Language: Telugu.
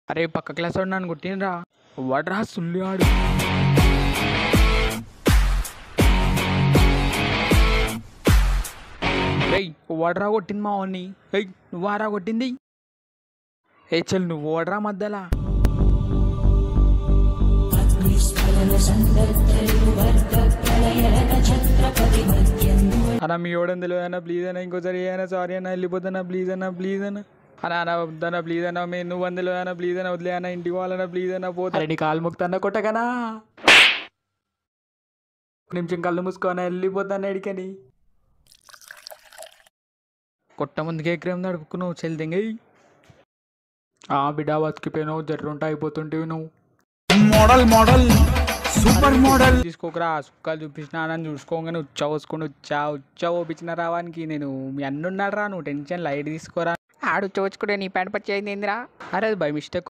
అరే పక్క క్లాస్ వాడు నన్ను కొట్టినరా వాడరా సుల్లి ఆడు రేయ్ వాడరా కొట్టింది మా వాడిని ఏయ్ నువ్వారా కొట్టింది ఏ చెల్ నువ్వు ఓడరా మధ్యలా అన్న మీ ఓడని తెలియదు అన్న ప్లీజ్ అన్న ఇంకోసారి అయినా సారీ అన్న వెళ్ళిపోతున్నా ప్లీజ్ అన్న ప్లీజ్ అన్న అన్న అన్న వద్దన్న ప్లీజ్ అన్న మీ నువ్వు అందులో అన్న ప్లీజ్ అన్న వదిలే అన్న ఇంటికి వాళ్ళన్న ప్లీజ్ అన్న పోతా నీ కాలు ముక్తన్న కొట్టకనా నిమిషం కళ్ళు మూసుకొని వెళ్ళిపోతాను ఎడికని కొట్ట ముందుకే ఎక్రేం నడుపుకున్నావు చెల్దింగి ఆ బిడ్డ బతికిపోయినావు జర్రుంట అయిపోతుంటివి నువ్వు మోడల్ మోడల్ సూపర్ మోడల్ తీసుకోకరా సుక్కలు చూపించినానని చూసుకోగానే ఉచ్చా పోసుకొని ఉచ్చా ఉచ్చా ఓపించిన రావానికి నేను మీ అన్నున్నాడు రా నువ్వు టెన్షన్ లైట్ తీసుకోరా ఆడు చోచుకుంటే నీ ప్యాంట్ పచ్చి అయింది ఏందిరా అరే అది బై మిస్టేక్